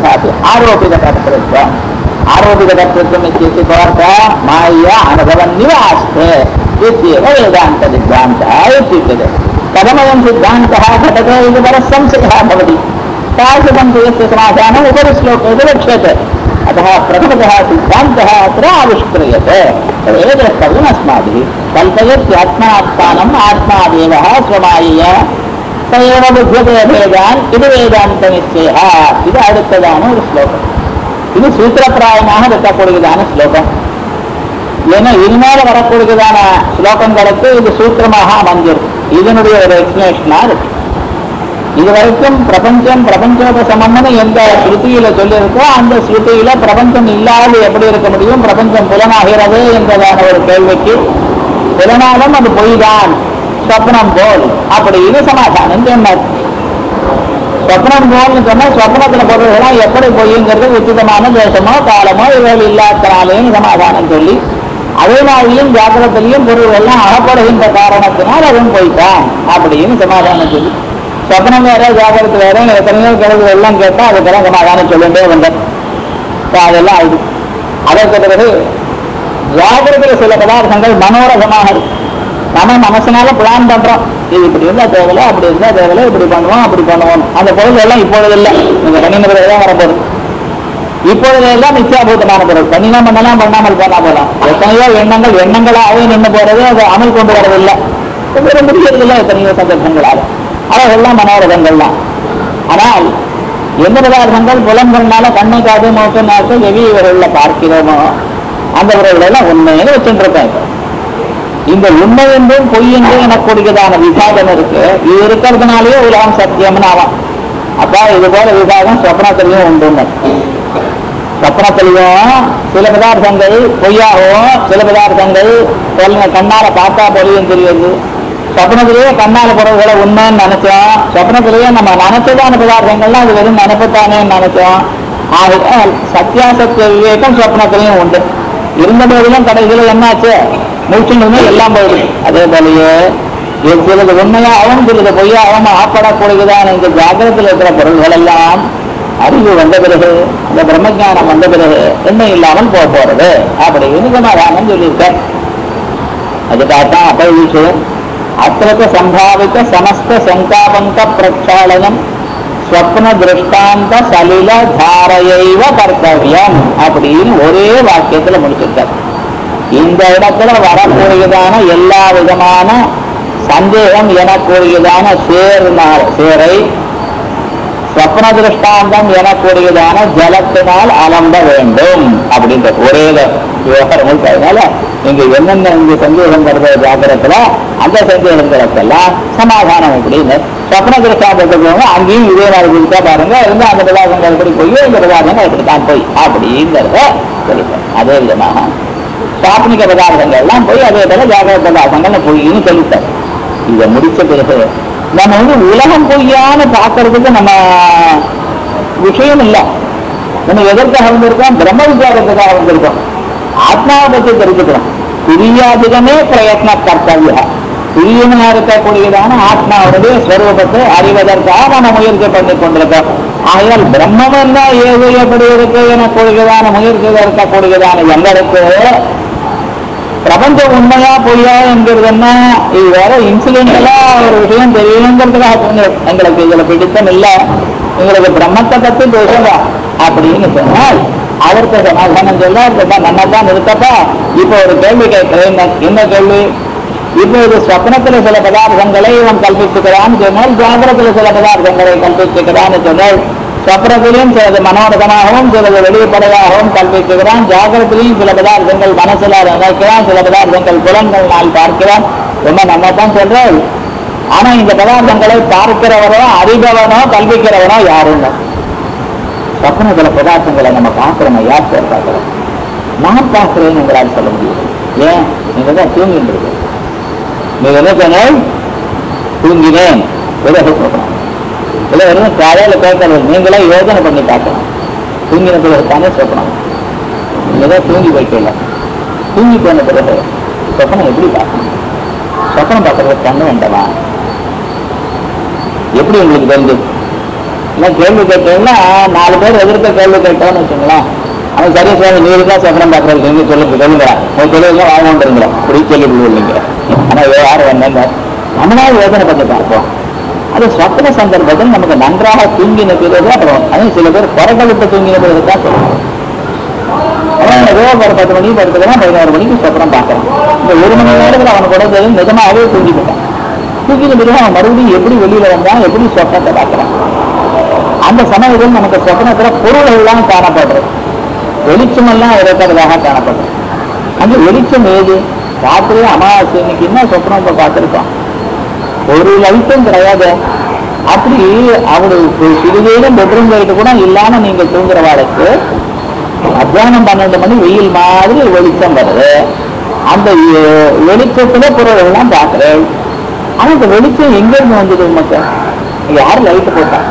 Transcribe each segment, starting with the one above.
अपि आरोपितकर्तृत्वम् आरोपितकर्तृत्वम् इत्युक्ते कोऽर्थः मायया अनुभवन्निव आस्ते इत्येव वेदान्तसिद्धान्तः इत्युच्यते कथमयं सिद्धान्तः घटते इति परः संशयः भवति तादृशं तु यस्य समाधानम् उपरि श्लोकेषु लक्ष्यते अतः प्रथमतः सिद्धान्तः अत्र आविष्क्रियते तदेव द्रष्टव्यम् अस्माभिः कल्पयत्यात्मात्मानम् आत्मादेवः स्वमायया स एव बुध्यते भेदान् இது வேதாந்த நிச்சயா இது அடுத்ததான ஒரு ஸ்லோகம் இது சூத்திரப்பிராயமாக இருக்கக்கூடியதான ஸ்லோகம் ஏன்னா இனிமேல வரக்கூடியதான ஸ்லோகங்களுக்கு இது சூத்திரமாக அமைஞ்சிருக்கு இதனுடைய ஒரு எக்ஸ்பிளேஷனா இருக்கு இது வரைக்கும் பிரபஞ்சம் பிரபஞ்சோபசமம்னு எந்த ஸ்ருதியில சொல்லியிருக்கோ அந்த ஸ்ருதியில பிரபஞ்சம் இல்லாது எப்படி இருக்க முடியும் பிரபஞ்சம் புலனாகிறது என்பதான ஒரு கேள்விக்கு புலனாலும் அது பொய்தான் சொப்னம் போல் அப்படின்னு சமாதானம் சொன்னார் சொப்னம் போல்னு சொன்னா சொப்னத்துல பொருள்களாம் எப்படி பொய்யுங்கிறது உச்சிதமான தேசமோ காலமோ இவர்கள் இல்லாதனாலேயும் சமாதானம் சொல்லி அதே மாதிரியும் ஜாக்கிரத்திலையும் பொருள்கள்லாம் அகப்படுகின்ற காரணத்தினால் அதுவும் போய்தான் அப்படின்னு சமாதானம் சொல்லி சொப்னம் வேற ஜாக்கிரத்து வேற எத்தனையோ கேள்வி எல்லாம் கேட்டா அதுக்கெல்லாம் சமாதானம் சொல்லிட்டே வந்தேன் So அதெல்லாம் ஆகுது அதற்கு பிறகு ஜாகிரதையில சில பதார்த்தங்கள் மனோரகமாக இருக்கு நம்ம மனசுனால பிளான் பண்றோம் இது இப்படி இருந்தா தேவையில்ல அப்படி இருந்தா தேவையில்ல இப்படி பண்ணுவோம் அப்படி பண்ணுவோம் அந்த பொருள் எல்லாம் இப்பொழுது இல்லை நீங்க பண்ணின பிறகு தான் வரப்போகுது இப்பொழுது எல்லாம் நிச்சயாபூதமான பொருள் பண்ணினா பண்ணலாம் பண்ணாமல் போனா போலாம் எத்தனையோ எண்ணங்கள் எண்ணங்களாகவே நின்று போறது அது அமல் கொண்டு வரதில்லை வேற முடியறதில்லை எத்தனையோ சந்தர்ப்பங்களாக அவைகள்லாம் மனோரகங்கள் தான் ஆனால் எந்த பதார்த்தங்கள் புலன்கள்னால கண்ணை காது மூக்கு நாக்கு வெவி இவர்களில் பார்க்கிறோமோ அந்த எல்லாம் உண்மைன்னு வச்சுட்டு இருக்கேன் இப்ப. இந்த உண்மை என்றும் பொய் என்றும் எனக்கூடியதான விசாகம் இருக்கு இது இருக்கிறதுனாலேயே உலகம் சத்தியம்னு ஆவான் அப்பா இது போல விசாகம் சொப்னத்திலையும் உண்டுன்னு சொப்னத்திலையும் சில பதார்த்தங்கள் பொய்யாகவும் சில பதார்த்தங்கள் சொல்ல- கண்ணால பார்த்தா பொழியும் தெரியுது சொப்னத்திலேயே கண்ணால பொருள்களை உண்மைன்னு நினைச்சோம் சொப்னத்திலேயே நம்ம நினைச்சதான பதார்த்தங்கள்லாம் அது வெறும் நினைப்புத்தானே நினைச்சோம் ஆகையால் சத்தியாசத்திய விவேகம் சொப்னத்திலையும் உண்டு இருந்த போதிலும் கடைசியில் என்னாச்சு மூச்சுன்னு எல்லாம் போயிடுது அதே போலயே இது சிலது உண்மையாகவும் சிலது பொய்யாகவும் ஆப்படக்கூடியதான இந்த ஜாகிரத்தில் இருக்கிற பொருள்கள் எல்லாம் அறிவு வந்த பிறகு இந்த பிரம்மஞானம் வந்த பிறகு என்ன இல்லாமல் போக போறது அப்படின்னு சமாதானம் சொல்லியிருக்கேன் அதுக்காகத்தான் அப்ப அத்திரத்த சம்பாவித்த சமஸ்த சங்காபங்க பிரக்ஷாளனம் ஸ்வப்ன திருஷ்டாந்த சலில தாரையைவ கர்த்தவியம் அப்படின்னு ஒரே வாக்கியத்துல முடிச்சிருக்கார் இந்த இடத்துல வரக்கூடியதான எல்லா விதமான சந்தேகம் எனக்கூடியதான சேர்னார் சேரை ஸ்வப்ன திருஷ்டாந்தம் எனக்கூடியதான ஜலத்தினால் அலம்ப வேண்டும் அப்படின்ற ஒரே விவகாரம் முழுக்க. அதனால இங்க என்னென்ன இங்க சந்தேகம் வருது ஜாக்கிரத்துல அந்த சந்தேகங்களுக்கெல்லாம் சமாதானம் அப்படின்னு ஸ்வப்ன திருஷ்டாந்தத்துக்கு போங்க அங்கேயும் இதே மாதிரி கொடுத்தா பாருங்க இருந்து அந்த பதார்த்தங்கள் எப்படி போய் இந்த பதார்த்தங்கள் எப்படித்தான் போய் அப்படிங்கிறத சொல்லிட்டேன் அதே விதமாக சாத்மிக பதார்த்தங்கள் எல்லாம் போய் அதே போல ஜாகிரத பதார்த்தங்கள் பொய்ன்னு சொல்லிட்டார் இதை முடிச்ச பிறகு நம்ம வந்து உலகம் பொய்யான்னு பார்க்கறதுக்கு நம்ம விஷயம் இல்லை நம்ம எதற்காக வந்திருக்கோம் பிரம்ம விசாரத்துக்காக வந்திருக்கோம் ஆத்மாவை பற்றி தெரிஞ்சுக்கிறோம் துரியாதிகமே பிரயத்ன கர்த்தவியா துரியமா இருக்கக்கூடியதான ஆத்மாவுடைய ஸ்வரூபத்தை அறிவதற்காக நம்ம முயற்சி பண்ணி கொண்டிருக்கோம் ஆகையால் பிரம்மம் என்ன ஏது எப்படி இருக்கு எனக்கூடியதான முயற்சியில் இருக்கக்கூடியதான எங்களுக்கு பிரபஞ்சம் உண்மையா பொய்யா என்கிறது என்ன இது வேற இன்சிடென்டலா ஒரு விஷயம் தெரியணுங்கிறதுக்காக சொன்னேன். எங்களுக்கு இதுல பிடித்தம் இல்ல எங்களுக்கு பிரம்மத்தை பத்தி பேசுங்க அப்படின்னு சொன்னால் அதற்கு சமாதானம் சொல்ல நல்லா தான் இருக்கப்பா இப்போ ஒரு கேள்வி கேட்கிறேன் என்ன கேள்வி இப்போ இது ஸ்வப்னத்துல சில பதார்த்தங்களை இவன் கல்பிச்சுக்கிறான்னு சொன்னால் ஜாகிரத்துல சில பதார்த்தங்களை கல்பிச்சுக்கிறான்னு சொன்னால் சொப்னத்திலையும் சிலது மனோரகமாகவும் சிலது வெளிப்படையாகவும் கல்பிச்சுக்கிறான் ஜாகிரத்திலையும் சில பதார்த்தங்கள் மனசுல நினைக்கிறான் சில பதார்த்தங்கள் புலன்கள்னால் பார்க்கிறான் ரொம்ப நம்ம தான் சொல்றேன் ஆனா இந்த பதார்த்தங்களை பார்க்கிறவனோ அறிபவனோ கல்பிக்கிறவனோ யாரும் சொப்னத்துல பதார்த்தங்களை நம்ம பார்க்கிறோம் யார் பேர் பார்க்கிறோம் நான் பார்க்கிறேன்னு உங்களால் சொல்ல முடியும் ஏன் நீங்க தான் தூங்கிட்டு இருக்கு நீங்க என்ன சொன்னால் தூங்கினேன் விலகு சொல்லணும் இல்லை வெறும் காலையில கேட்கறது நீங்களே யோசனை பண்ணி பார்க்கணும் தூங்கின பிறகு தானே சொப்பனம் நீங்க தான் தூங்கி வைக்கல தூங்கி போன பிறகு சொப்பனம் எப்படி பார்க்கணும் சொப்பனம் பார்க்கறது கண்ணு வேண்டமா எப்படி உங்களுக்கு தெரிஞ்சது இல்லை கேள்வி கேட்டீங்கன்னா நாலு பேர் எதிர்க்க கேள்வி கேட்டோம்னு வச்சுங்களேன் அவன் சரியா சார் நீங்க தான் சக்கரம் பார்க்கறது நீங்க சொல்லுங்க சொல்லுங்க உங்க சொல்லுங்க வாங்கன்றீங்களா இப்படி கேள்வி இல்லைங்க ஆனா யாரும் வந்தாங்க நம்மளால யோசனை பண்ணி பார்ப்போம் அது சொப்பன சந்தர்ப்பத்தில் நமக்கு நன்றாக தூங்கின பிறகு அப்புறம் அதுவும் சில பேர் குறைக்க விட்டு தூங்கின பிறகு தான் சொல்லுவாங்க அவன் ஏதோ ஒரு பத்து மணிக்கு படுத்துக்கிறான் பதினோரு மணிக்கு சொப்பனம் பார்க்கறான் இந்த ஒரு மணி நேரத்தில் அவனுக்கு கூட தெரியும் நிஜமாவே தூங்கிட்டான் தூங்கின பிறகு அவன் மறுபடியும் எப்படி வெளியில வந்தான் எப்படி சொப்பனத்தை பார்க்கறான் அந்த சமயத்தில் நமக்கு சொப்பனத்துல பொருள்கள்லாம் காணப்படுறது வெளிச்சமெல்லாம் இருக்கிறதாக காணப்படுறது அந்த வெளிச்சம் ஏது ராத்திரி அமாவாசை இன்னைக்கு என்ன சொப்பனம் இப்ப பார்த்திருக்கோம் ஒரு லைட்டும் கிடையாது அப்படி அவருக்கு சிறிதேனும் பெட்ரூம் லைட்டு கூட இல்லாம நீங்க தூங்குற வாழ்க்கை மத்தியானம் பன்னெண்டு மணி வெயில் மாதிரி வெளிச்சம் வருது அந்த எ- வெளிச்சத்துல பொருள்கள்லாம் பார்க்கிறேன் ஆனா இந்த வெளிச்சம் எங்க இருந்து வந்தது உமக்கு யார் லைட் போட்டா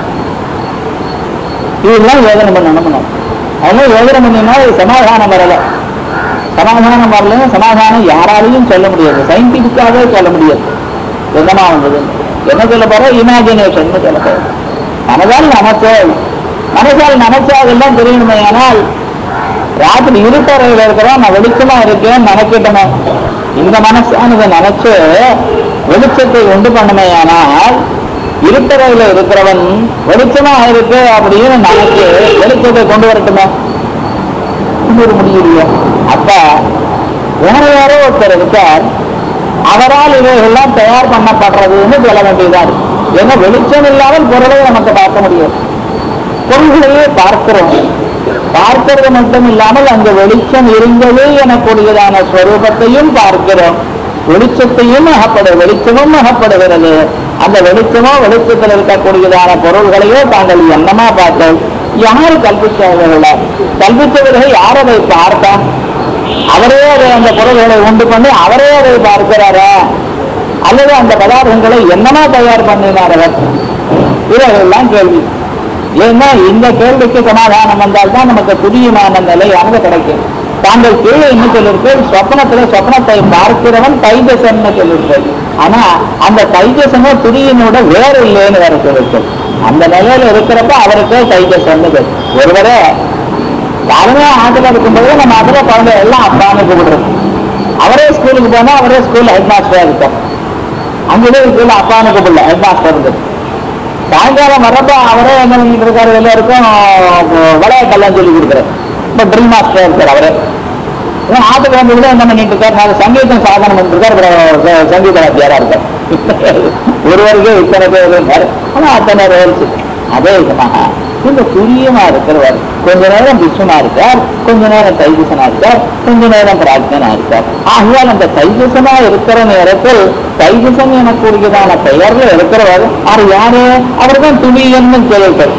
இதெல்லாம் யோஜனை பண்ணணும் நம்ம. அதெல்லாம் யோஜனை பண்ணினா இது சமாதானம் வரல சமாதானம் வரல சமாதானம் யாராலையும் சொல்ல முடியாது சயின்டிபிக்காவே சொல்ல முடியாது என்னமா வந்தது என்ன சொல்ல போற இமேஜினேஷன் சொல்ல போற மனதால் நமச்சோம் மனசால் நமச்சா அதெல்லாம் தெரியணுமே ஆனால் ராத்திரி இருட்டறையில் இருக்கிறோம் நான் வெளிச்சமா இருக்கேன் நினைக்கிட்டமே இந்த மனசானது நினைச்சு வெளிச்சத்தை உண்டு பண்ணுமே ஆனால் இருட்டறையில இருக்கிறவன் வெளிச்சமா இருக்கு அப்படின்னு நினைச்சு வெளிச்சத்தை கொண்டு வரட்டுமே கொண்டு வர முடியலையே அப்ப வேற யாரோ ஒருத்தர் இருக்கார் அவரால் இவைகள்லாம் தயார் பண்ணப்படுறதுன்னு சொல்ல வேண்டியதா இருக்கு ஏன்னா வெளிச்சம் இல்லாமல் பொருளை நமக்கு பார்க்க முடியும் பொருள்களையே பார்க்கிறோம் பார்க்கிறது மட்டும் இல்லாமல் அங்கு வெளிச்சம் இருந்தது எனக்கூடியதான ஸ்வரூபத்தையும் பார்க்கிறோம் வெளிச்சத்தையும் அகப்படு வெளிச்சமும் அகப்படுகிறது அந்த வெளிச்சமோ வெளிச்சத்தில் இருக்கக்கூடியதான பொருள்களையோ தாங்கள் என்னமா பார்த்தோம் யாரு கல்பிச்சவர்கள கல்பித்தவர்கள் யார் அதை பார்த்தா அவரே அதை அந்த பொருள்களை உண்டு பண்ணி அவரே அதை பார்க்கிறாரா அல்லது அந்த பதார்த்தங்களை என்னமா தயார் பண்ணினார் அவர் இவைகள்லாம் கேள்வி ஏன்னா இந்த கேள்விக்கு சமாதானம் வந்தால்தான் நமக்கு துரியமான நிலையானது கிடைக்கும் தாங்கள் கீழே என்ன சொல்லிருக்கு சொப்னத்துல சொப்னத்தை பார்க்கிறவன் தைஜசன்னு சொல்லிருக்கு ஆனா அந்த தைஜசமோ துரியனோட வேறு இல்லைன்னு வேற சொல்லிருக்கு அந்த நிலையில இருக்கிறப்ப அவருக்கு தைஜசன்னு பேர் ஒருவரே யாருமே ஆத்துல இருக்கும்போது நம்ம அதுல குழந்தை எல்லாம் அப்பான்னு கூப்பிடுறோம் அவரே ஸ்கூலுக்கு போனா அவரே ஸ்கூல் ஹெட் மாஸ்டரா இருக்கார் அங்கே ஸ்கூல்ல அப்பான்னு கூப்பிடல ஹெட் மாஸ்டர் இருக்கு சாயங்காலம் வர்றப்ப அவரே என்ன பண்ணிட்டு இருக்காரு எல்லாருக்கும் விளையாட்டெல்லாம் சொல்லி கொடுக்குறாரு இப்போ ட்ரில் மாஸ்டர் இருக்கார் அவரே ஏன் ஆட்டுக்கு வந்து கூட என்ன பண்ணிட்டு இருக்காரு நான் சங்கீதம் சாதனம் பண்ணிட்டு இருக்காரு அப்புறம் ச- சங்கீத வாத்தியாரா இருக்கார் ஒருவருக்கே இத்தனை பேர் இருக்காரு ஆனா அத்தனை ரோல்ஸ் அதே விதமாக இந்த துரியமா இருக்கிறவர் கொஞ்ச நேரம் விஷ்ணுனா இருக்கார் கொஞ்ச நேரம் தைஜசனா இருக்கார் கொஞ்ச நேரம் பிராஜ்யனா இருக்கார் ஆகையால் அந்த தைஜசனா இருக்கிற நேரத்தில் தைஜசம் எனக்கூடியதான பெயர்ல இருக்கிறவர் அது யாரு அவர்தான் துணியன்னு சொல்லிட்டார்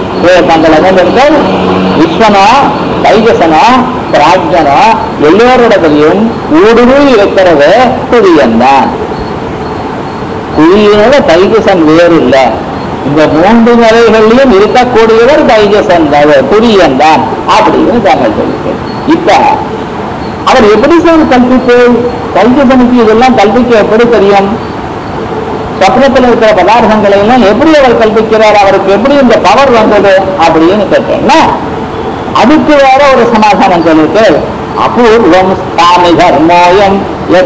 தங்களர்கள் விஸ்வனா தைஜசனா பிராஜ்யனா எல்லோரிடத்திலையும் ஊடுருவி இருக்கிறது துரியன்தான் குழியோட தைஜசன் வேறு இல்ல இந்த மூன்று நிலைகளிலும் இருக்கக்கூடியவர் தைஜசன் துரியன் தான் அப்படின்னு தாங்கள் சொல்லிட்டேன் இப்ப அவர் எப்படி சார் கல்பிப்பு தைஜசனுக்கு இதெல்லாம் கல்பிக்க எப்படி தெரியும் சொப்னத்தில் இருக்கிற பதார்த்தங்களை எல்லாம் எப்படி அவர் கல்பிக்கிறார் அவருக்கு எப்படி இந்த பவர் வந்தது அப்படின்னு கேட்டேன்னா அதுக்கு வேற ஒரு சமாதானம் சொல்லிட்டு அபூர்வம் ஸ்தாமி தர்மோயம்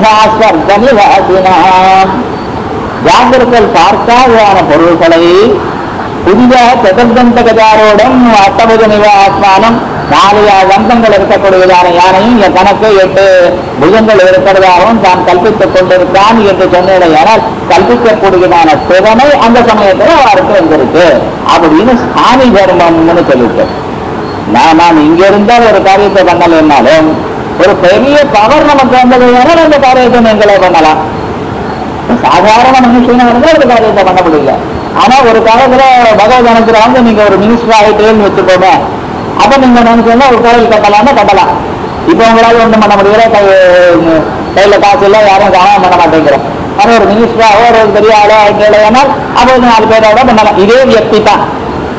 யதாஸ்வர்தனிவாசினாம் ஜாகிரத்தில் பார்க்காதான பொருள்களை புதிதாக சதுர்தந்த கஜாரோடும் அட்டபுத நிவாசமானம் நாலு தந்தங்கள் இருக்கக்கூடியதான யானையும் என் கணக்கு எட்டு புஜங்கள் இருக்கிறதாகவும் தான் கல்பித்துக் கொண்டிருக்கான் என்று சொன்னேனால் கல்பிக்கக்கூடியதான திறமை அந்த சமயத்தில் அவருக்கு வந்திருக்கு அப்படின்னு சாமி தர்மம்னு சொல்லிட்டு நான் நாம் இங்க இருந்தால் ஒரு காரியத்தை பண்ணலைன்னாலும் ஒரு பெரிய பவர் நமக்கு வந்தது வேணால் அந்த காரியத்தை நீங்களே பண்ணலாம் சாதாரண மனுஷனா இருந்தா ஒரு காரியத்தை பண்ண முடியல ஆனா ஒரு காலத்துல பகவத் அனுப்புறவங்க நீங்க ஒரு மினிஸ்டர் ஆகிட்டேன்னு வச்சுக்கோங்க அப்ப நீங்க நினைச்சீங்கன்னா ஒரு கோயில் கட்டலாம்னா கட்டலாம் இப்ப உங்களால ஒண்ணும் பண்ண முடியல கை கையில காசு இல்ல யாரும் கவனம் பண்ண மாட்டேங்கிறோம் ஆனா ஒரு மினிஸ்டராகவோ ஒரு பெரிய ஆளோ ஆகிட்டேனால் அப்போ நாலு பேரோட பண்ணலாம் இதே வியக்தி தான்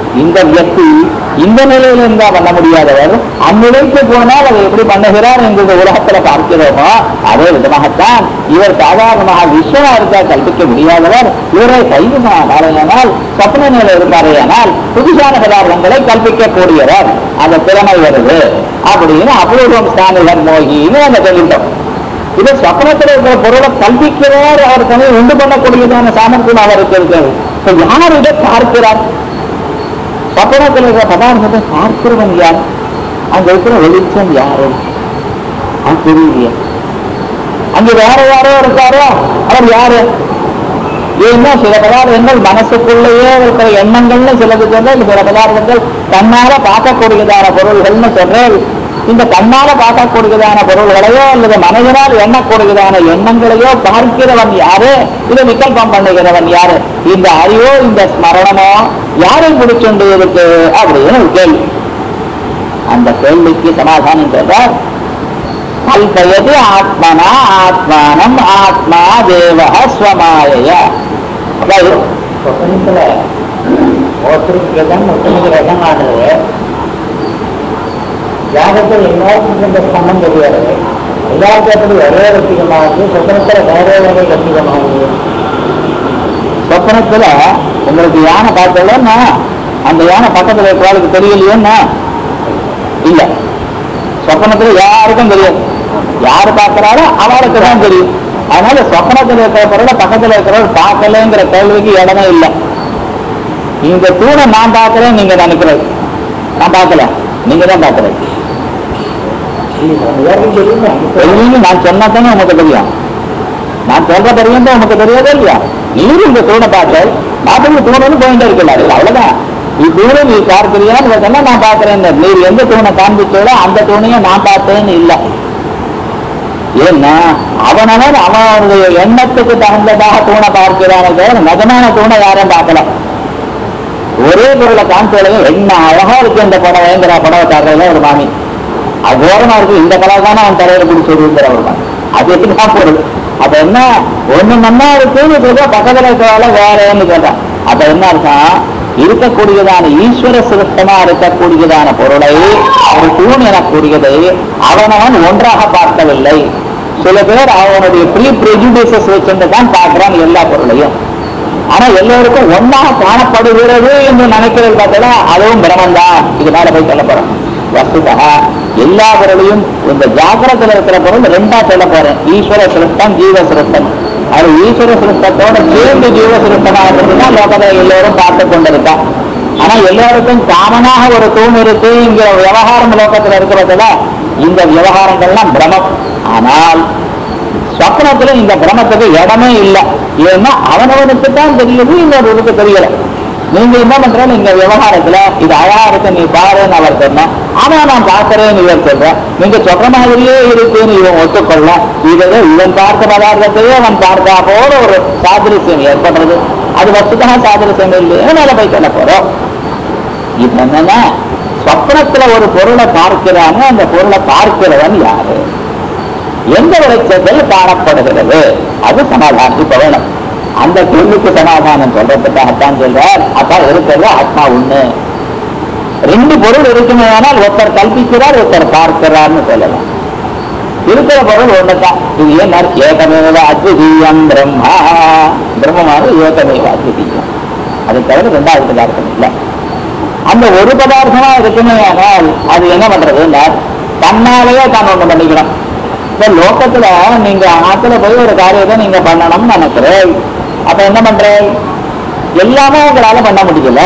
இந்த வியக்தி இந்த நிலையில இருந்தா பண்ண முடியாதவர் அந்நிலைக்கு போனால் அதை எப்படி பண்ணுகிறார் என்கிற உலகத்துல பார்க்கிறோமோ அதே விதமாகத்தான் இவர் சாதாரணமாக விஸ்வமா இருக்கா கல்பிக்க முடியாதவர் இவரை கைதுமானால் சொப்ன நிலை இருப்பாரேயானால் புதுசான பதார்த்தங்களை கல்பிக்கக்கூடியவர் அந்த திறமை வருது அப்படின்னு அபூர்வம் ஸ்தானிகர் மோகின்னு அந்த சொல்லிட்டோம் இது சொப்னத்தில் இருக்கிற பொருளை கல்பிக்கிறவர் அவர் தனி உண்டு பண்ணக்கூடியதான சாமர்த்தியம் அவருக்கு இருக்கிறது இப்ப யார் இதை பார்க்கிறார் சொப்பனத்தில் இருக்கிற பதார்த்தத்தை பார்க்கிறவன் யார் அங்க இருக்கிற வெளிச்சம் யாரு அது தெரியலையே அங்க வேற யாரோ இருக்காரோ அவர் யாரு ஏன்னா சில பதார்த்தங்கள் மனசுக்குள்ளேயே இருக்கிற எண்ணங்கள்னு சிலது சொல்றேன் சில பதார்த்தங்கள் கண்ணால பார்க்கக்கூடியதான பொருள்கள்னு சொல்றேன் இந்த கண்ணால பார்க்கக்கூடியதான பொருள்களையோ அல்லது மனதினால் எண்ணக்கூடியதான எண்ணங்களையோ பார்க்கிறவன் யாரு இதை விகல்பம் பண்ணுகிறவன் யாரு இந்த அறிவோ இந்த ஸ்மரணமோ யாரை முடிச்சுண்டு இருக்கு அப்படின்னு ஒரு கேள்வி அந்த கேள்விக்கு சமாதானம் சொல்றார் கல்பயது ஆத்மனா ஆத்மானம் ஆத்மா தேவ ஸ்வமாய அதாவது பிரபஞ்சத்துல ஒருத்தருக்கு எதம் ஒருத்தருக்கு எதம் ஆடுறது யாகத்தில் எல்லாருக்கும் இந்த ஸ்தம்பம் தெரியாது எல்லாருக்கும் ஒரே ரசிகமாகுது சொப்பனத்துல வேற வேற ரசிகமாகுது சொப்பனத்துல உங்களுக்கு யானை பார்த்தலன்னா அந்த யானை பக்கத்துல இருக்கிறவளுக்கு தெரியலையோன்னா இல்ல சொப்பனத்துல யாருக்கும் தெரியாது யாரு பார்க்கிறாரோ அவளுக்கு தான் தெரியும் அதனால சொப்பனத்துல இருக்கிற பொருளை பக்கத்துல இருக்கிறவர் பார்க்கலங்கிற கேள்விக்கு இடமே இல்லை இந்த தூணை நான் பார்க்கிறேன் நீங்க நினைக்கிறது நான் பார்க்கல நீங்க தான் பார்க்கறது தெரியும் நான் சொன்னா தானே உமக்கு தெரியும் நான் சொல்ற தெரியும் தான் உமக்கு தெரியாதே இல்லையா நீரும் இந்த தூணை பார்த்து பார்த்து தூணுன்னு போயிட்டே இருக்கலாரு அவ்வளவுதான் இத்தூணை நீ பார்க்கிறியான்னு சொன்னா நான் பார்க்கிறேன் நீர் எந்த தூணை காண்பிச்சோடோ அந்த தூணையும் நான் பார்த்தேன்னு இல்லை ஏன்னா அவனவன் அவனுடைய எண்ணத்துக்கு தகுந்ததாக தூணை பார்க்கிறானே தவிர நிஜமான தூணை யாரும் பார்க்கல ஒரே பொருளை காமிச்சோடையும் என்ன அழகா இருக்கு இந்த புடவைங்கிற புடவை தர்றதுல ஒரு மாமி அகோரமா இருக்கு இந்த கலர் தானே அவன் தலையில பிடிச்சி விடுங்கிற ஒரு மாமி அது என்ன பொருள் அப்ப என்ன ஒண்ணு நன்னா இருக்குன்னு சொல்ற பக்கத்துல இருக்கிறதால வேறன்னு சொல்றான் அப்ப என்ன அர்த்தம் இருக்கக்கூடியதான ஈஸ்வர சிருஷ்டமா இருக்கக்கூடியதான பொருளை ஒரு தூண் எனக்கூடியதை அவனவன் ஒன்றாக பார்க்கவில்லை சில பேர் அவனுடைய ப்ரீ ப்ரெஜுடிசஸ் வச்சுட்டு தான் பார்க்கிறான் எல்லா பொருளையும் ஆனா எல்லோருக்கும் ஒன்றாக காணப்படுகிறது என்று நினைக்கிறது பார்த்தா அதுவும் பிரமந்தான் இது மேல போய் சொல்ல போறோம் வஸ்துதா எல்லா பொருளையும் இந்த ஜாக்கிரத்தில் இருக்கிற பொருள் ரெண்டா சொல்ல போறேன் ஈஸ்வர சிருஷ்டம் ஜீவ சிருஷ்டம் அது ஈஸ்வர சிருஷ்டத்தோட சேர்ந்து ஜீவ சிருஷ்டமா இருந்ததுதான் லோகத்தில் எல்லோரும் பார்த்து கொண்டிருக்கா ஆனா எல்லாருக்கும் காமனாக ஒரு தூண் இருக்கு இங்க விவகாரம் லோகத்துல இருக்கிறதுல இந்த விவகாரங்கள்லாம் பிரமம் ஆனால் சொப்னத்துல இந்த பிரமத்துக்கு இடமே இல்லை ஏன்னா அவனவனுக்கு தான் தெரியுது இன்னொருவருக்கு தெரியல நீங்க என்ன பண்றேன் இந்த விவகாரத்துல இது அழகா இருக்கு நீ பாருன்னு அவர் சொன்ன ஆனா நான் பார்க்கிறேன்னு இவர் சொல்றேன் நீங்க சொல்ற மாதிரியே இருக்குன்னு இவன் ஒத்துக்கொள்ள இதுவே இவன் பார்த்த பதார்த்தத்தையே அவன் பார்த்தா போல ஒரு சாதிருஷ்யம் ஏற்படுறது அது வசுதான் சாதிருஷ்யம் இல்லையே மேல போய் சொல்ல போறோம் இது என்னன்னா சொப்னத்துல ஒரு பொருளை பார்க்கிறானோ அந்த பொருளை பார்க்கிறவன் யாரு எந்த வெளிச்சத்தில் காணப்படுகிறது அது சமாதானம் இப்ப வேணும் அந்த கேள்விக்கு சமாதானம் சொல்றதுக்காகத்தான் சொல்றார் அப்பா இருக்கிறது ஆத்மா ஒண்ணு ரெண்டு பொருள் இருக்குமே ஆனால் ஒருத்தர் கல்பிக்கிறார் ஒருத்தர் பார்க்கிறார்னு சொல்லலாம் இருக்கிற பொருள் ஒண்ணுதான் இது ஏன் ஏகமேவ அத்விதீயம் பிரம்மா பிரம்மமானது ஏகமேவ அத்விதீயம் அதை தவிர ரெண்டாவது பதார்த்தம் இல்லை அந்த ஒரு பதார்த்தமா இருக்குமே ஆனால் அது என்ன பண்றதுன்னா தன்னாலேயே தான் ஒண்ணு பண்ணிக்கணும் இப்ப லோகத்துல நீங்க ஆத்துல போய் ஒரு காரியத்தை நீங்க பண்ணணும்னு நினைக்கிறேன் அப்ப என்ன பண்றேன் எல்லாமே உங்களால பண்ண முடியல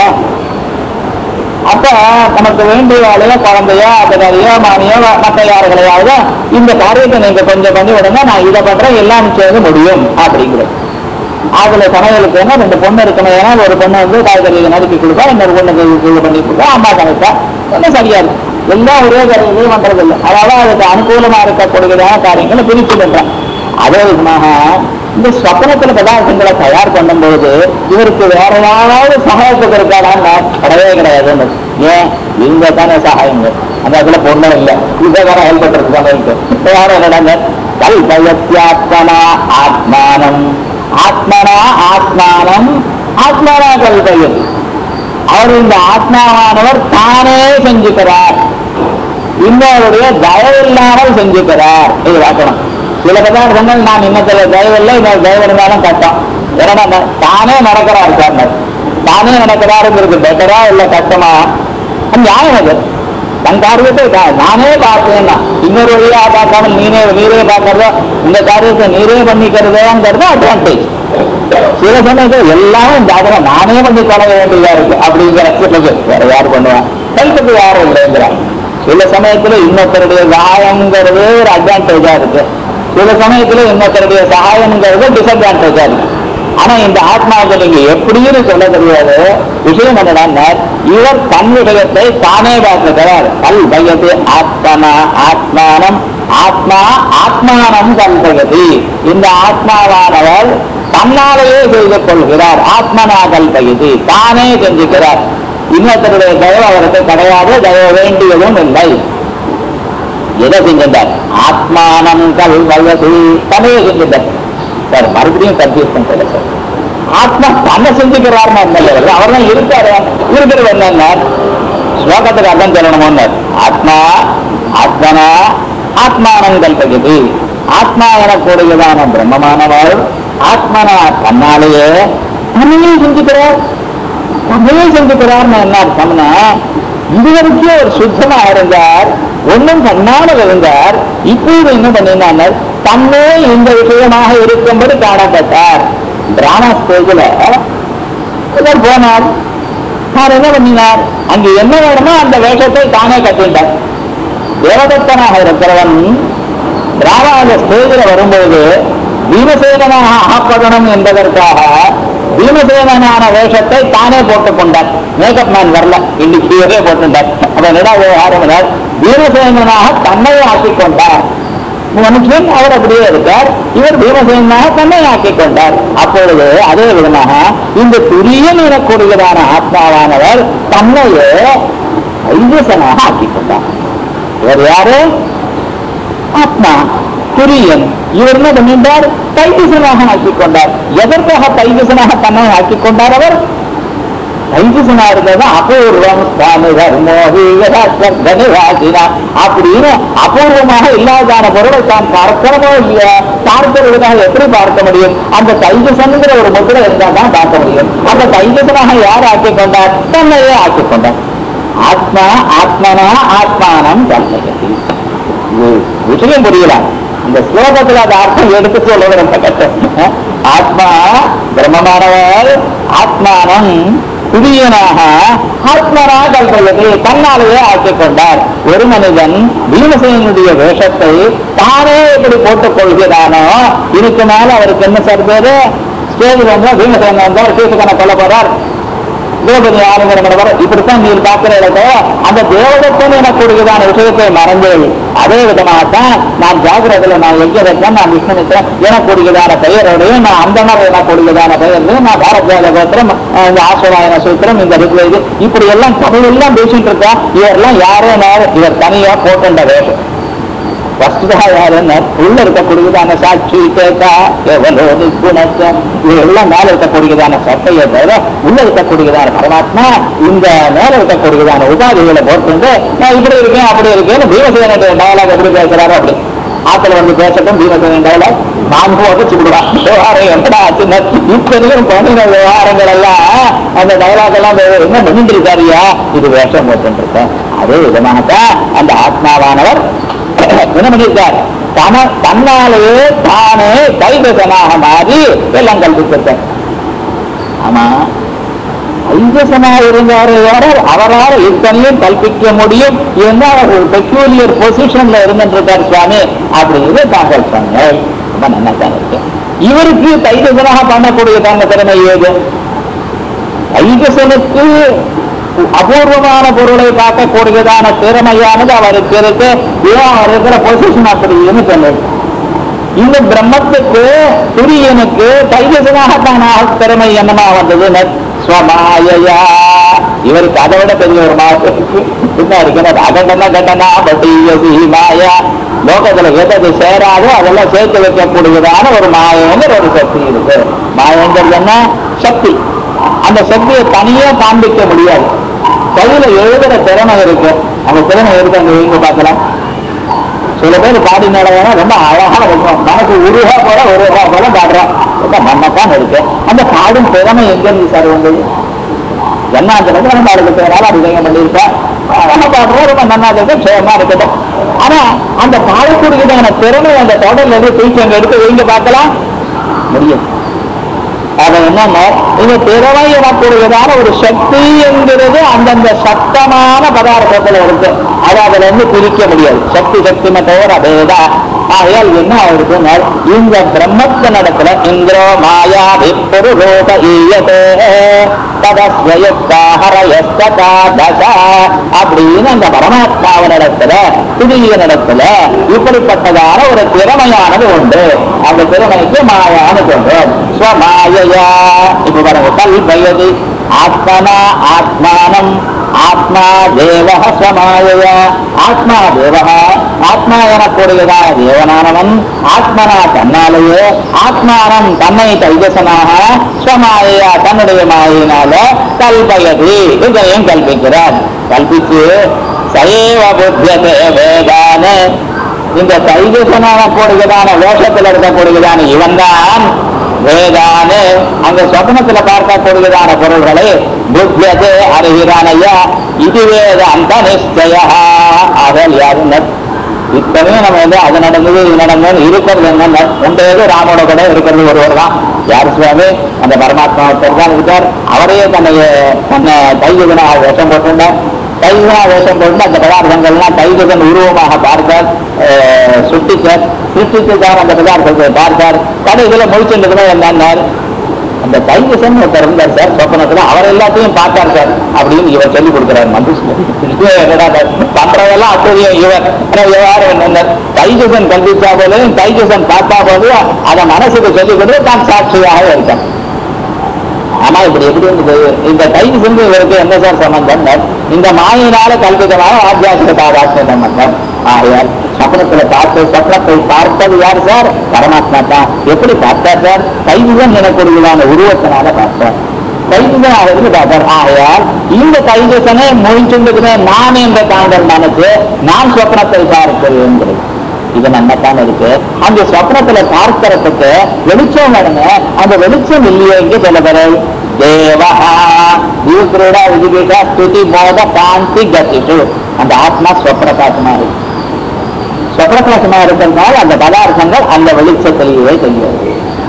அப்ப நமக்கு வேண்டிய வேலையோ குழந்தையோ அப்பதையோ மானியோ மற்ற யார்களையாவது இந்த காரியத்தை நீங்க கொஞ்சம் பண்ணி விடுங்க நான் இதை பண்றேன் எல்லாம் சேர்ந்து முடியும் அப்படிங்கிறது அதுல சமையலுக்கு என்ன ரெண்டு பொண்ணு இருக்கணும் ஏன்னா ஒரு பொண்ணு வந்து காய்கறி நறுக்கி கொடுப்பா இன்னொரு பொண்ணுக்கு இது பண்ணி கொடுப்பா அம்மா சமைப்பா ஒன்றும் சரியா இருக்கு எல்லாம் ஒரே காரியத்தையும் பண்றது இல்லை அதாவது அதுக்கு அனுகூலமா இருக்கக்கூடியதான காரியங்களை பிரித்து பண்றான் அதே விதமாக இந்த சொப்பனத்துல பதார்த்தங்களை தயார் பண்ணும்போது இவருக்கு வேற யாராவது சகாயத்துக்கு இருக்காடான்னா கிடையவே கிடையாது ஏன் இங்க தானே சகாயம் அந்த இடத்துல பொண்ணும் இல்லை இதை வேற ஹெல்ப் பண்றதுக்கு தானே இருக்கு யாரும் என்னடாங்க கல்பயத்யாத்மனா ஆத்மானம் ஆத்மனா ஆத்மானம் ஆத்மனா கல்பயது அவர் இந்த ஆத்மாவானவர் தானே செஞ்சுக்கிறார் இன்னொருடைய தயவில்லாமல் செஞ்சுக்கிறார் இது பார்க்கணும் சில பதார்த்தங்கள் நான் இன்னத்துல தயவில்லை இன்னொரு தயவு இருந்தாலும் கட்டம் ஏன்னா ந- தானே நடக்கிறார் சார் தானே நடக்கிறாருங்கிறது பெட்டரா இல்ல கஷ்டமா அது நியாயம் அது தன் காரியத்தை தா- நானே பார்த்தேன்னா இன்னொரு வழியா பார்க்காமல் நீனே நீரே பார்க்கறதோ இந்த காரியத்தை நீரே பண்ணிக்கிறதோங்கிறது அட்வான்டேஜ் சில சமயத்தில் எல்லாரும் ஜாதகம் நானே பண்ணி தொலைக வேண்டியதா இருக்கு அப்படிங்கிற சிலது வேற யார் பண்ணுவான் ஹெல்ப்புக்கு யாரும் இல்லைங்கிறான் சில சமயத்துல இன்னொருத்தருடைய சகாயங்கிறது ஒரு அட்வான்டேஜா இருக்கு சில சமயத்துல இன்னொருத்தருடைய சகாயம்ங்கிறது டிஸ்அட்வான்டேஜா இருக்கு ஆனா இந்த ஆத்மாவுக்கு நீங்க எப்படின்னு சொல்ல தெரியாது விஷயம் என்னன்னா இவர் தன் விஷயத்தை தானே பார்க்கிறார் கல் பயத்து ஆத்மனா ஆத்மானம் ஆத்மா ஆத்மானம் கல்பயதி இந்த ஆத்மாவானவர் தன்னாலேயே செய்து கொள்கிறார் ஆத்மனா கல்பயதி தானே செஞ்சுக்கிறார் இன்னொருத்தருடைய தயவு அவருக்கு கிடையாது தயவு வேண்டியதும் இல்லை எதை செஞ்சிருந்தார் ஆத்மானம் கல்வயதி தனையே செஞ்சிருந்தார் சார் மறுபடியும் கன்ஃபியூஸ் பண்றது சார் ஆத்மா தன்னை செஞ்சுக்கிறார்னு என்ன அவர் தான் இருக்காரு இருக்கிறது என்னன்னா ஸ்லோகத்துக்கு அர்த்தம் சொல்லணுமோன்னு ஆத்மா ஆத்மனா ஆத்மானம் கல்பகிதி ஆத்மா எனக்கூடியதான பிரம்மமானவர் ஆத்மனா தன்னாலேயே தன்னையே செஞ்சுக்கிறார் தன்னையே செஞ்சுக்கிறார்னு என்ன அர்த்தம்னா இதுவரைக்கும் ஒரு சுத்தமா இருந்தார் ஒன்றும் பண்ணாமல் இருந்தார் இப்போது என்ன பண்ணினார் தன்னே இந்த விஷயமாக இருக்கும்படி காணப்பட்டார் டிராமா ஸ்டேஜில் இவர் போனார் அவர் என்ன பண்ணினார் அங்கு என்ன வேணுமோ அந்த வேஷத்தை தானே கட்டிட்டார் தேவதத்தனாக இருக்கிறவன் டிராமா ஸ்டேஜில் வரும்போது பீமசேனனாக ஆக்கப்படணும் என்பதற்காக பீமசேனனான வேஷத்தை தானே போட்டுக் கொண்டார் மேக்கப் மேன் வரல இன்னைக்கு இவரே போட்டுட்டார் அப்ப நிலா விவகாரம் என்றால் பீமசேனனாக தன்னை ஆக்கிக் கொண்டார் மனுஷன் அவர் அப்படியே இருக்கார் இவர் பீமசேனாக தன்னை ஆக்கிக் கொண்டார் அப்பொழுது அதே விதமாக இந்த துரியன் எனக்கூடியதான ஆத்மாவானவர் தன்னையே ஐவசனாக ஆக்கிக் கொண்டார் இவர் யாரு ஆத்மா துரியன் இவர் என்ன பண்ணிட்டார் தைவிசனாக ஆக்கிக் கொண்டார் எதற்காக தைவிசனாக தன்னை ஆக்கிக் கொண்டார் அவர் தைவிசனா இருந்தது அபூர்வம் சுவாமி தர்மோகிவாசினா அப்படின்னு அபூர்வமாக இல்லாதான பொருளை தான் பார்க்கிறமோ இல்லையா பார்க்கிறதுக்காக எப்படி பார்க்க முடியும் அந்த தைவிசன்கிற ஒரு முத்திரை இருந்தால் தான் பார்க்க முடியும் அந்த தைவிசனாக யார் ஆக்கிக் கொண்டார் தன்னையே ஆக்கிக் கொண்டார் ஆத்மா ஆத்மனா ஆத்மானம் தன்மையதி இது விஷயம் புரியல இந்த ஸ்லோகத்துல அந்த அர்த்தம் எடுத்து சொல்றது ரொம்ப கஷ்டம் அஹ், ஆத்மா பிரம்மமானவர் ஆத்மானம் புதியனாக ஆத்மனா கல்பயது தன்னாலேயே ஆக்கிக் கொண்டார் ஒரு மனிதன் பீமசேனுடைய வேஷத்தை தானே எப்படி போட்டுக் கொள்கிறானோ இதுக்கு மேல அவருக்கு என்ன சார் பேரு ஸ்டேஜ் வந்தா பீமசேன் வந்தார் சீசுகனை கொல்ல போறார் தேவபதி ஆளுங்கிறவர் இப்படித்தான் நீர் பார்க்கிற இடத்த அந்த தேவதத்தன் எனக்கூடியதான விஷயத்தை மறந்தேன் அதே விதமாகத்தான் நான் ஜாகிரதையில நான் எங்கிருக்கேன் நான் விஷ்ணுமித்திரன் எனக்கூடியதான பெயரோடையும் நான் அந்தனர் எனக்கூடியதான பெயர்லையும் நான் பாரத்வாஜ கோத்திரம் அஹ், இந்த ஆசுராயன சூத்திரம் இந்த ரிக்வேது இப்படி எல்லாம் தமிழ் எல்லாம் பேசிட்டு இருக்கா இவரெல்லாம் யாரோ நேரம் இவர் தனியா போட்டுண்ட வேஷம் வஸ்துதா யாருன்னு உள்ள இருக்கக்கூடியதான சாட்சி கேட்டா எவ்வளோ குணத்தம் இது எல்லாம் மேல இருக்கக்கூடியதான சட்டையை தவிர உள்ள இருக்கக்கூடியதான பரமாத்மா இந்த மேல இருக்கக்கூடியதான உபாதிகளை போட்டு நான் இப்படி இருக்கேன் அப்படி இருக்கேன்னு பீமசேனுடைய டயலாக் எப்படி பேசுறாரோ அப்படி ஆத்துல வந்து பேசட்டும் பீமசேனன் டயலாக் நான் போட்டு சுடுவான் விவகாரம் எப்படா ஆச்சுன்னு இப்ப பண்ணின விவகாரங்கள் எல்லாம் அந்த டயலாக் எல்லாம் என்ன பண்ணிட்டு இருக்காருயா இது வேஷம் போட்டு இருக்கேன் அதே விதமாகத்தான் அந்த ஆத்மாவானவர் என்ன பண்ணியிருக்கார் தன தன்னாலேயே தானே கைவசனாக மாறி எல்லாம் கல்பித்திருக்கார் ஆமா ஐவசனாக இருந்தாரே யாரால் அவரால் இத்தனையும் கல்பிக்க முடியும் ஏன்னா அவர் ஒரு பெக்யூலியர் பொசிஷன்ல இருந்துருக்கார் சுவாமி அப்படின்னு தாங்கள் சொன்னாங்க ரொம்ப நல்லா தான் இருக்கு இவருக்கு தைவசனாக பண்ணக்கூடிய தாங்க திறமை ஏது ஐவசனுக்கு அபூர்வமான பொருளை பார்க்கக்கூடியதான திறமையானது அவருக்கு இருக்கு ஏன் அவர் இருக்கிற பொசிஷன் அப்படின்னு சொன்னது இந்த பிரம்மத்துக்கு துரியனுக்கு தைஜசனாகத்தான திறமை என்னமா வந்தது ஸ்வமாயா இவருக்கு அதை விட பெரிய ஒரு மாசம் என்ன இருக்கிறது அகண்டன கண்டனா பட்டியசி மாயா லோகத்துல எது சேராதோ அதெல்லாம் சேர்த்து வைக்கக்கூடியதான ஒரு மாயங்கிற ஒரு சக்தி இருக்கு மாயங்கிறது என்ன சக்தி அந்த சக்தியை தனியா காண்பிக்க முடியாது கையில எழுதுற திறமை இருக்கு அந்த திறமை இருக்கு அங்க எங்க பார்க்கலாம் சில பேர் பாடினால ரொம்ப அழகா இருக்கும் மனசு உருவா போல ஒரு ரூபா போல பாடுறோம் ரொம்ப மன்னத்தான் இருக்கு அந்த பாடும் திறமை எங்க இருந்து சார் வந்தது என்ன அந்த இடத்துல நம்ம அதுக்கு பேரால அபிஷேகம் பண்ணியிருக்கோம் நம்ம பாடுறோம் ரொம்ப நன்னா இருக்கு க்ஷேமா இருக்கட்டும் ஆனா அந்த பாடக்கூடியதான திறமை அந்த தொடர்ல இருந்து தூக்கி அங்க எடுத்து வைங்க பார்க்கலாம் முடியும் அது என்னன்னா இந்த திறமை எனக்கூடியதான ஒரு சக்தி என்கிறது அந்தந்த சத்தமான பதார்த்தத்துல இருக்கு அது அதுல இருந்து பிரிக்க முடியாது சக்தி சக்தி தவிர அதேதா ஆகையால் என்ன இருக்குன்னா இந்த பிரம்மத்தினிடத்துல இந்திரோ மாயா விப்புரு ரூப ஈயதே ததஸ்வயுக்தாஹரயஸ்ததா தசா அப்படின்னு அந்த பரமாத்மாவினிடத்துல துதியனிடத்துல இப்படிப்பட்டதான ஒரு திறமையானது உண்டு அந்த திறமைக்கு மாயான்னு சொல்றோம் ஸ்வமாயையா இப்ப பாருங்க கல்பயது ஆத்மனா ஆத்மானம் ஆத்மா தேவ ஸ்வமாயையா ஆத்மா தேவ ஆத்மா எனக்கூடியதான தேவனானவன் ஆத்மனா தன்னாலேயே ஆத்மானம் தன்னை தைஜசனாக ஸ்வமாயையா தன்னுடைய மாயினால கல்பயது இதையும் கல்பிக்கிறார் கல்பிச்சு சைவ புத்தியதே வேதான இந்த தைஜசனான கூடியதான வேஷத்தில் இருக்கக்கூடியதான இவன்தான் வேதானு அந்த சொப்னத்துல பார்க்கக்கூடியதான பொருள்களை புத்தியதே அறிகிறான் ஐயா இது வேத அந்த நிச்சய ஆகல் யாருங்க இத்தனையும் நம்ம வந்து அது நடந்தது இது நடந்தது இருக்கிறது என்ன உண்டையது ராமோட கூட இருக்கிறது ஒருவர் தான் யார் சுவாமி அந்த பரமாத்மா ஒருத்தர் தான் இருக்கார் அவரையே தன்னை தன்னை தைஜகனாக வேஷம் போட்டுண்டார் தைஜனா வேஷம் போட்டு அந்த பதார்த்தங்கள்லாம் தைஜகன் உருவமாக பார்த்தார் அஹ், சுட்டிச்சார் சிருஷ்டித்துக்கான அந்த பதார்த்தத்தை பார்த்தார் கடைசியில் முடிச்சுட்டு என்னன்னார் அந்த தைஜசன் ஒருத்தர் இருந்தார் சார் சொப்பனத்துல அவர் எல்லாத்தையும் பார்த்தார் சார் அப்படின்னு இவர் சொல்லி கொடுக்கிறார் மனுஷன் பண்றதெல்லாம் அப்படியும் இவர் ஆனா இவ்வாறு என்ன தைஜசன் கல்விச்சா போலையும் தைஜசன் பார்த்தா போலையும் அதை மனசுக்கு சொல்லி கொடுத்து தான் சாட்சியாக இருக்கான் ஆனா இப்படி எப்படி இருந்தது இந்த கைது சென்று இவருக்கு என்ன சார் சம்பந்தம் இந்த மாயினால கல்பிதமான ஆத்தியாசிக தாதாத்மிய சம்பந்தம் ஆகையால் சொப்னத்துல பார்த்து சொப்னத்தை பார்த்தது யார் சார் பரமாத்மா தான் எப்படி பார்த்தார் சார் கைதுதான் எனக்குரியதான உருவத்தினால பார்த்தார் கைதுதான் அவருக்கு பார்த்தார் ஆகையால் இந்த கைதுசனை மொழிச்சுண்டுக்குமே நான் என்ற தாங்கள் மனசு நான் சொப்னத்தை பார்க்கிறேன் இது நன்னத்தான் இருக்கு அந்த சொப்னத்துல பார்க்கறதுக்கு வெளிச்சம் வருங்க அந்த வெளிச்சம் இல்லையே இங்க சொல்ல பொருள் தேவஹா தீவிரா விதிகேஷா ஸ்துதி மோத காந்தி கதிஷு அந்த ஆத்மா ஸ்வப்பிரகாசமா இருக்கு ஸ்வப்பிரகாசமா இருக்கிறதுனால அந்த பதார்த்தங்கள் அந்த வெளிச்சத்திலேயே தெரியாது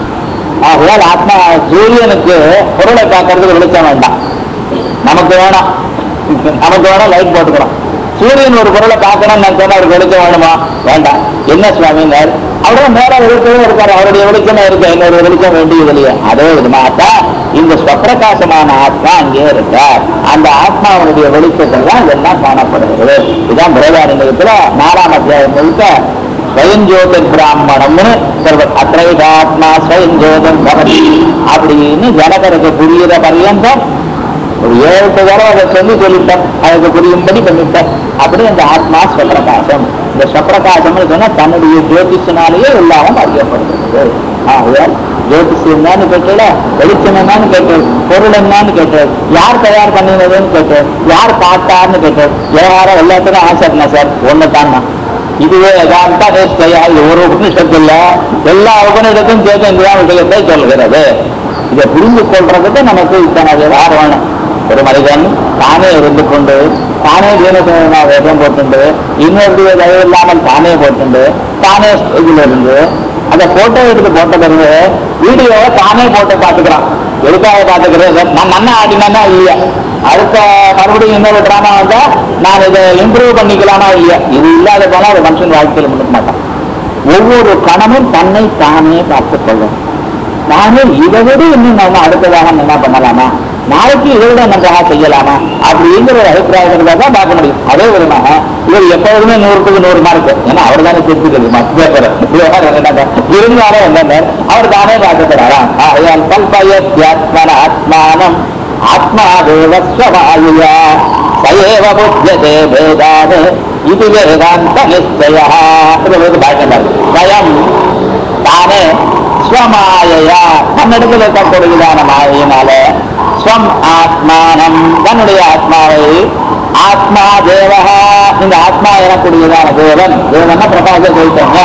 ஆகையால் ஆத்மா சூரியனுக்கு பொருளை பார்க்கறதுக்கு வெளிச்சம் வேண்டாம் நமக்கு வேணாம் நமக்கு வேணா லைட் போட்டுக்கிறோம் சூரியன் ஒரு பொருளை பார்க்கணும்னு நினைச்சா அவருக்கு வெளிச்சம் வேணுமா வேண்டாம் என்ன சுவாமினர் அவரும் மேல வெளிச்சமே இருக்காரு அவருடைய வெளிச்சமே இருக்கு என்னோட வெளிச்சம் வேண்டியது இல்லையே அதே விதமாத்தான் இந்த ஸ்வப்பிரகாசமான ஆத்மா அங்கே இருக்கார் அந்த ஆத்மாவுடைய வெளிச்சத்தெல்லாம் எல்லாம் காணப்படுகிறது இதுதான் பிரதாரண்யத்துல நாலாம் அத்தியாயம் முழுக்க ஸ்வயஞ்சோதிர் பிராமணம்னு சொல்வது அத்ரைதாத்மா ஸ்வயஞ்சோதம் பவதி அப்படின்னு ஜனகருக்கு புரியுற பர்யந்தம் ஒரு ஏழு தடவை அதை சொல்லி சொல்லிட்டேன் அதுக்கு புரியும்படி பண்ணிட்டேன் அப்படி அந்த ஆத்மா ஸ்வப்பிரகாசம் இந்த ஸ்வப்பிரகாசம்னு சொன்னா தன்னுடைய ஜோதிஷனாலேயே எல்லாமும் அறியப்படுகிறது ஆகையால் ஜோதிஷம் என்னன்னு கேட்டல வெளிச்சம் என்னன்னு கேட்டது பொருள் என்னன்னு கேட்டது யார் தயார் பண்ணினதுன்னு கேட்டது யார் பார்த்தார்னு கேட்டது யாரோ எல்லாத்துக்கும் ஆசைனா சார் ஒண்ணு தான் இதுவே வேதாந்த நிஷ்டயா இது ஒரு உபனிஷத்து இல்ல எல்லா உபனிஷத்தும் சேர்த்து இந்த விஷயத்தை சொல்கிறது இதை புரிந்து கொள்றதுக்கு நமக்கு இத்தனை விவகாரம் வேணும் ஒரு மனிதன் தானே இருந்து கொண்டு தானே தீனசேனா வேகம் போட்டுண்டு இன்னொருடைய தயவு இல்லாமல் தானே போட்டுண்டு தானே ஸ்டேஜில் இருந்து அந்த போட்டோ எடுத்து போட்ட பிறகு வீடியோவை தானே போட்டு பார்த்துக்கிறான் எதுக்காக பார்த்துக்கிறது நான் நன்னா ஆடினா இல்லையா அடுத்த மறுபடியும் இன்னொரு டிராமா வந்தா நான் இதை இம்ப்ரூவ் பண்ணிக்கலாமா இல்லையா இது இல்லாத போனா ஒரு மனுஷன் வாழ்க்கையில் முன்னுக்க மாட்டான் ஒவ்வொரு கணமும் தன்னை தானே பார்த்துக் கொள்ளும் நானே இதை விட இன்னும் நம்ம அடுத்ததாக என்ன பண்ணலாமா நாளைக்கு இதை விட நன்றாக செய்யலாமா அப்படிங்கிற ஒரு அபிப்பிராயத்தில் தான் பார்க்க முடியும் அதே விதமாக இவர் எப்பொழுதுமே நூறுக்கு நூறு மார்க் ஏன்னா அவர் தானே திருப்பிக்கிறது மத்தியப்பர் இருந்தாலும் என்னென்ன அவர் தானே பார்க்கப்படுறாராம் ஆகையால் கல்பயத்யாத்மன ஆத்மானம் ஆத்மா தேவஸ்வமாயுயா சயேவ புத்தியதே வேதானு இது வேதாந்த நிச்சயா இது பாய்க்கின்றார் ஸ்வயம் தானே ஸ்வமாயையா தன்னிடத்தில் இருக்கக்கூடியதான மாயினால ஸ்வம் ஆத்மானம் தன்னுடைய ஆத்மாவை ஆத்மா தேவஹா இந்த ஆத்மா எனக்கூடியதான தேவன் தேவன பிரகாச சைத்தன்ய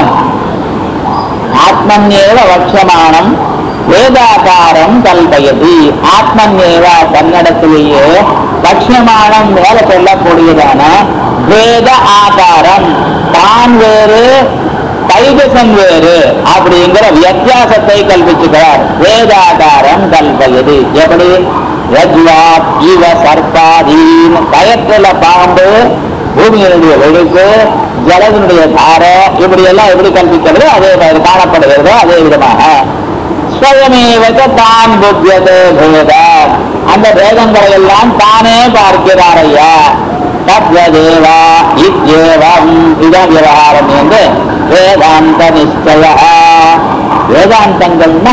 ஆத்மன்யேவ வட்சமானம் வேதாகாரம் கல்பயதி ஆத்மன்யேவ தன்னிடத்திலேயே லட்சியமானம் மேல சொல்லக்கூடியதான வேத ஆகாரம் தான் வேறு தைஜசன் வேறு அப்படிங்கிற வித்தியாசத்தை கல்பிச்சுக்கிறார் வேதாகாரம் கல்பயது எப்படி ரஜ்வாத் இவ சர்ப்பாதீன் கயத்துல பாம்பு பூமியினுடைய வெளுக்கு ஜலத்தினுடைய தாரை இப்படி எல்லாம் எப்படி கல்பிக்கிறது அதே மாதிரி காணப்படுகிறதோ அதே விதமாக ஸ்வயமேவச்ச தான் புத்தியதே பேத அந்த பேதங்களை எல்லாம் தானே பார்க்கிறார் ஐயா தத்வதேவா இத்யேவம் இதான் விவகாரம் என்று வேதாந்த நிச்சய வேதாந்தங்கள்னா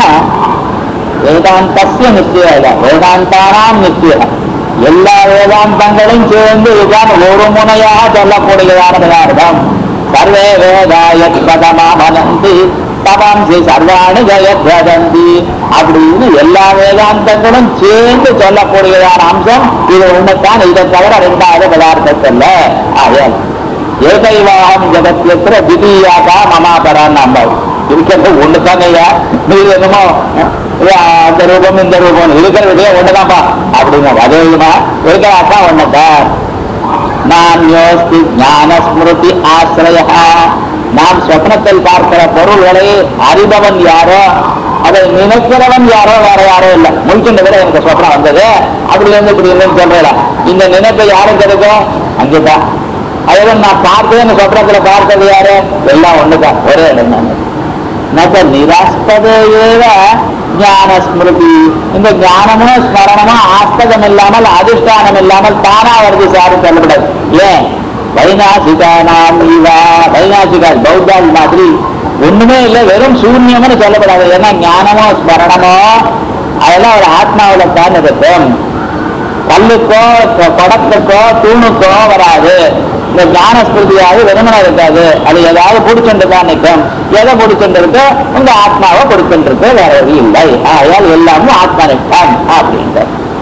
வேதாந்தஸ்ய நிச்சயம் இல்ல வேதாந்தானாம் நிச்சயம் எல்லா வேதாந்தங்களும் சேர்ந்து இதுதான் ஒரு முனையாக சொல்லக்கூடியதான பதார்த்தம் சர்வே வேதாய பதமாமனந்தி தபாம்சி சர்வாணி ஜெயத்வதந்தி அப்படின்னு எல்லா வேதாந்தங்களும் சேர்ந்து சொல்லக்கூடியதான அம்சம் இது ஒண்ணுத்தான் இதை தவிர ரெண்டாவது பதார்த்தத்தில் ஆயல் ஏகைவாகம் ஜெகத்தியத்திர திடீயாக்கா மமாபரான் நம்பர் இருக்கிறது ஒண்ணுதாங்கய்யா நீ என்னமோ அஹ், அந்த ரூபம் இந்த ரூபம் இருக்கிறதே ஒண்ணுதான்ப்பா அப்படிங்க அதே விதமா இருக்கிற அக்கா ஒண்ணுதான் நான் யோஸ்தி ஞான ஸ்மிருதி ஆசிரய நாம் சொப்னத்தில் பார்க்கிற பொருள்களை அறிபவன் யாரோ அதை நினைக்கிறவன் யாரோ வேற யாரோ இல்லை முழுக்கின்ற விட எனக்கு சொப்னம் வந்தது அப்படி இருந்து இப்படி இருந்து சொல்றேன் இந்த நினைப்பை யாரும் கிடைக்கும் அங்கேதான் அதே நான் பார்த்தேன் சொப்னத்துல பார்த்தது யாரு எல்லாம் ஒண்ணுதான் ஒரே இடம் தான் நக நிராஸ்பதேவ ஞான ஸ்மிருதி இந்த ஞானமோ ஸ்மரணமோ ஆஸ்தகம் இல்லாமல் அதிஷ்டானம் இல்லாமல் தானா வருது சாரு சொல்லப்படாது ஏன் வைநாசிகானாம் இவா வைநாசிகா பௌத்தால் மாதிரி ஒண்ணுமே இல்லை வெறும் சூன்யம்னு சொல்லப்படாது ஏன்னா ஞானமோ ஸ்மரணமோ அதெல்லாம் ஒரு ஆத்மாவில தான் இருக்கும் கல்லுக்கோ கொ- குடத்துக்கோ தூணுக்கோ வராது இந்த ஞான ஸ்மிருதியாவது வெறுமனை இருக்காது அது ஏதாவது பிடிச்சுட்டு தான் நிற்கும் எதை பிடிச்சுட்டு இருக்கோ உங்க ஆத்மாவை பிடிச்சுட்டு இருக்கு வேற எதுவும் இல்லை ஆகையால் எல்லாமும் ஆத்மா நிற்கான் அப்படின்ட்டு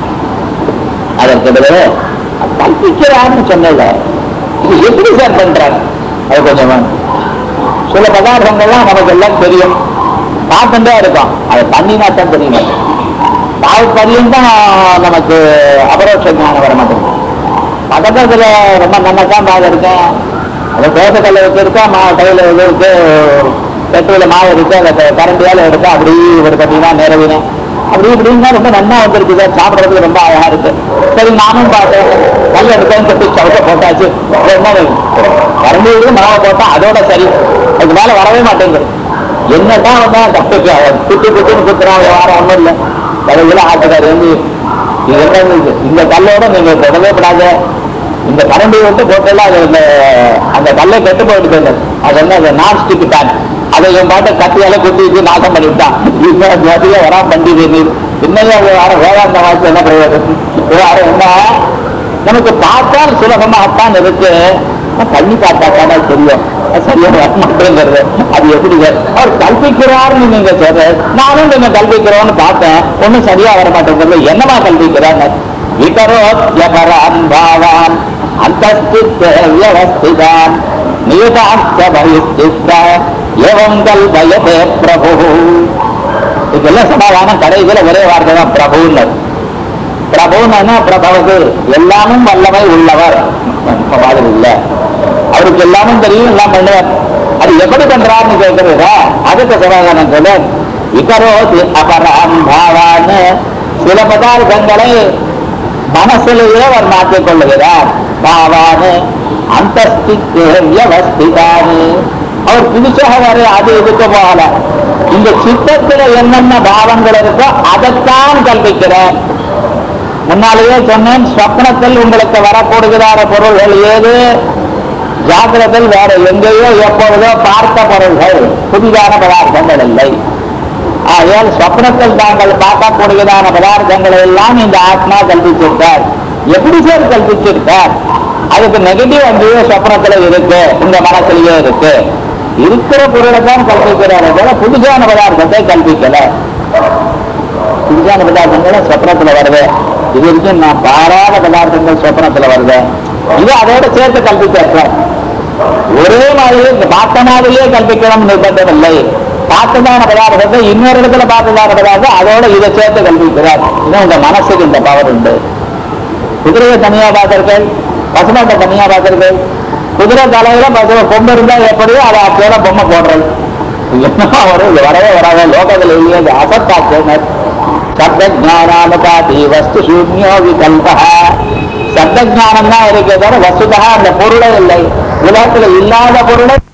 அதற்கு பிறகு கல்பிக்கிறான்னு சொன்னல இது எப்படி சார் பண்றாங்க அது கொஞ்சம் சில பதார்த்தங்கள்லாம் நமக்கு எல்லாம் தெரியும் பார்த்துட்டே இருக்கோம் அதை பண்ணினா தான் தெரியும் பாவ பரியந்தம் நமக்கு அபரோட்ச ஞானம் வர மாட்டேங்குது பக்கத்துல ரொம்ப நன்னதான் மாவு இருக்கேன் அது தோசை கல்ல வச்சிருக்கோம் மாவு கையில இது இருக்கு பெட்ரோல மாவு இருக்கு அந்த கரண்டியால எடுத்தா அப்படி ஒரு பார்த்தீங்கன்னா நிறவினேன் அப்படி இப்படின்னா ரொம்ப நன்னா வந்திருக்கு சார் சாப்பிட்றதுக்கு ரொம்ப அழகா இருக்கு சரி நானும் பார்த்தேன் கல் எடுத்தேன்னு சொல்லி சவுக்க போட்டாச்சு என்ன கரண்டி இருக்கு மாவை போட்டா அதோட சரி அதுக்கு மேல வரவே மாட்டேங்குது என்னதான் வந்தா தப்புக்கு அவன் குத்து குத்துன்னு குத்துறான் வாரம் ஒண்ணும் இல்லை கடையில் ஆட்டுக்காரி வந்து இது என்ன இது? இந்த கல்லோட நீங்க தொடவே கூடாத இந்த கரண்டி விட்டு போட்டெல்லாம் அது இந்த அந்த கல்லை கெட்டு போயிட்டு அது என்ன அது நான் ஸ்டிக் பேன் அதை என் பாட்டை கத்தியால குத்தி வச்சு நாசம் பண்ணிவிட்டான் இன்னும் ஜோதியா வரா பண்டிகை நீர் இன்னையும் அது வர வேதாந்த வாய்ப்பு என்ன பிரயோஜனம் விவகாரம் என்ன நமக்கு பார்த்தால் சுலபமாகத்தான் இருக்கு ஆனா தண்ணி பார்த்தா தானே தெரியும் அது சரியா வரமாட்டேங்கிறது அது எப்படி சார்? அவர் கல்பிக்கிறார்னு நீங்க சொல்ற நானும் நீங்க கல்பிக்கிறோம்னு பார்த்தேன் ஒண்ணும் சரியா வர மாட்டேங்கிறது என்னமா கல்பிக்கிறார் விகரோத்யபரான் பாவான் அந்தஸ்தித்தான் நியுதாந்த பகிஸ்தித்த ஏவம் கல்பயதே பிரபு இதுக்கெல்லாம் சமாதானம் கடைசியில ஒரே வார்த்தை தான் பிரபுன்னு பிரபுன்னு பிரபவது எல்லாமும் வல்லமை உள்ளவர் இப்ப மாதிரி இல்ல அவருக்கு எல்லாமும் தெரியும் எல்லாம் பண்ணுவார் அது எப்படி பண்றாருன்னு கேட்கிறதா அதுக்கு சமாதானம் சொல்ல இகரோதி அபராம் பாவான்னு சில பதார்த்தங்களை மனசிலேயே அவர் மாற்றிக் கொள்ளுகிறார் பாவானு அந்தஸ்திவஸ்திதானு அவர் புதுசாக வர அது இதுக்கு போகல இந்த சித்தத்துல என்னென்ன பாவங்கள் இருக்கோ அதைத்தான் கல்பிக்கிறார் முன்னாலேயே சொன்னேன் ஸ்வப்னத்தில் உங்களுக்கு வரக்கூடுகிறார பொருள்கள் ஏது ஜாகிரத்தில் வேற எங்கேயோ எப்பொழுதோ பார்த்த பொருள்கள் புதிதான பதார்த்தங்கள் இல்லை ஆகையால் ஸ்வப்னத்தில் தாங்கள் பார்க்கக்கூடியதான பதார்த்தங்களை எல்லாம் இந்த ஆத்மா கல்பிச்சிருக்கார் எப்படி சார் கல்பிச்சிருக்கார் அதுக்கு நெகட்டிவ் அங்கேயே ஸ்வப்னத்துல இருக்கு இந்த மனசுலயே இருக்கு இருக்கிற பொருளை தான் கல்பிக்கிறாரே போல புதுசான பதார்த்தத்தை கல்பிக்கல புதுசான பதார்த்தங்களும் ஸ்வப்னத்துல வருது இது வரைக்கும் நான் பாராத பதார்த்தங்கள் சொப்பனத்துல வருது இது அதோட சேர்த்து கல்பிக்க ஒரே மாதிரி இந்த பார்த்த மாதிரியே கல்பிக்கணும் நிர்பந்தம் இல்லை பார்த்ததான பதார்த்தத்தை இன்னொரு இடத்துல பார்த்ததான பதார்த்தம் அதோட இதை சேர்த்து கல்பிக்கிறார் இன்னும் உங்க மனசுக்கு இந்த பவர் உண்டு குதிரையை தனியா பார்த்திருக்கேன் பசுமாட்டை தனியா பார்த்திருக்கேன் குதிரை தலையில பசு பொம்மை இருந்தா எப்படியோ அதை அப்படியோட பொம்மை போடுறது என்ன வரும் இது வரவே வராத லோகத்தில் இல்லையே இது அசத்தாக்கினர் சப்த ஜானாமகாதி வஸ்து சூன்யோ விகல்ப சப்த ஜானம் தான் இருக்கே தவிர வஸ்துதா அந்த பொருளே இல்லை உலகத்துல இல்லாத பொருளை